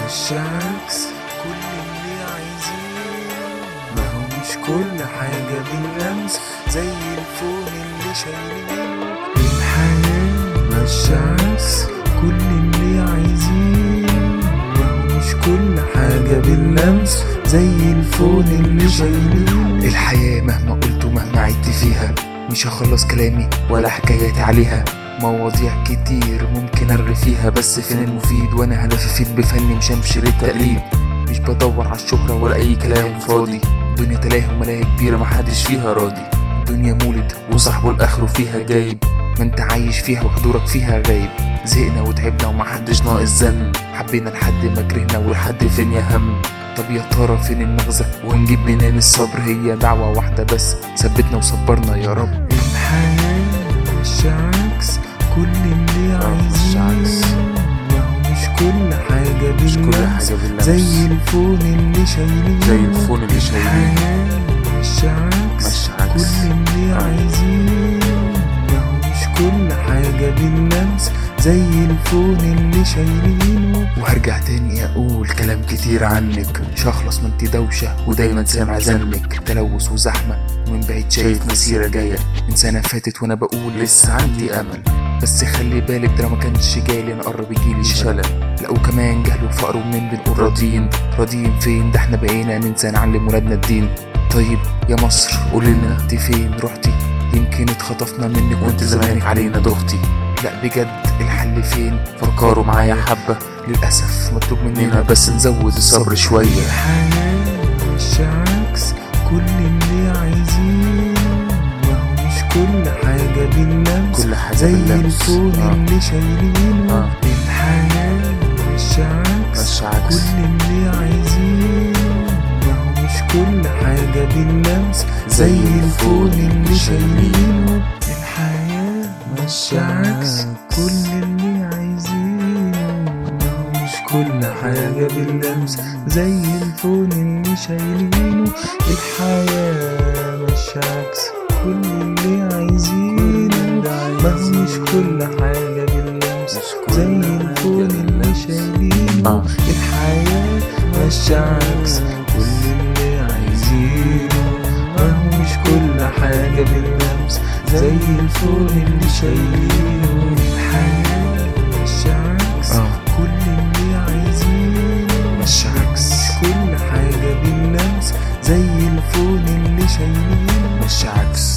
مش عكس كل اللي عايزين ما هو مش كل حاجة باللمس زي الفون اللي شايلين الحياة مش عكس كل اللي عايزين ما هو مش كل حاجة باللمس زي الفون اللي شايلين الحياة مهما قلت ومهما عدت فيها مش هخلص كلامي ولا حكاياتي عليها مواضيع كتير ممكن ارغي فيها بس فين المفيد وانا هدفي افيد بفني مش همشي للتقليد مش بدور على الشهرة ولا اي كلام فاضي الدنيا تلاهي وملاهي كبيرة محدش فيها راضي الدنيا مولد وصاحبه الاخر فيها جايب ما انت عايش فيها وحضورك فيها غايب زهقنا وتعبنا ومحدش ناقص ذنب حبينا لحد ما كرهنا ولحد فين يا هم طب يا ترى فين المغزى ونجيب منين الصبر هي دعوة واحدة بس ثبتنا وصبرنا يا رب الحياة مش عكس كل اللي آه، مش عايزين عكس. ما هو مش كل حاجة مش كل باللمس حاجة باللمس زي الفون اللي شايلين زي الفون اللي شايلين الحياة مش عكس مش عكس. كل اللي آه. عايزين ما هو مش كل حاجة باللمس زي الفون اللي شايلينه وهرجع تاني اقول كلام كتير عنك مش هخلص ما انت دوشة ودايما سامع زنك تلوث وزحمة ومن بعيد شايف مسيرة جاية من سنة فاتت وانا بقول لسه عندي امل بس خلي بالك ده لو ما كانش جاي نقرب يجيلي شلل لا وكمان جهل وفقر ومنين بنقول راضيين راضيين فين ده احنا بقينا ننسى نعلم ولادنا الدين طيب يا مصر قولي لنا انت فين رحتي يمكن اتخطفنا منك وانت زمانك علينا ضغطي لا بجد الحل فين فكروا معايا حبة للأسف مطلوب مننا بس نزود الصبر شوية الحياة مش عكس كل اللي عايزين ما هو مش كل حاجة باللمس كل حاجة زي باللمس. الفون آه. اللي شايلينه آه. الحياة مش عكس مش عكس. كل اللي عايزين ما هو مش كل حاجة باللمس زي الفون اللي شايلينه الحياة مش عكس كل اللي عايزينه ما هو مش كل حاجة باللمس زي الفون اللي شايلينه الحياة مش عكس كل اللي عايزينه ما هو مش كل حاجة باللمس زي الفون اللي شايلينه آه. الحياة مش عكس كل اللي عايزينه ما هو مش كل حاجة باللمس زي الفون اللي شايلينه الحياة مش عكس آه. كل اللي عايزينه مش عكس كل حاجة باللمس زي الفون اللي شايلينه مش عكس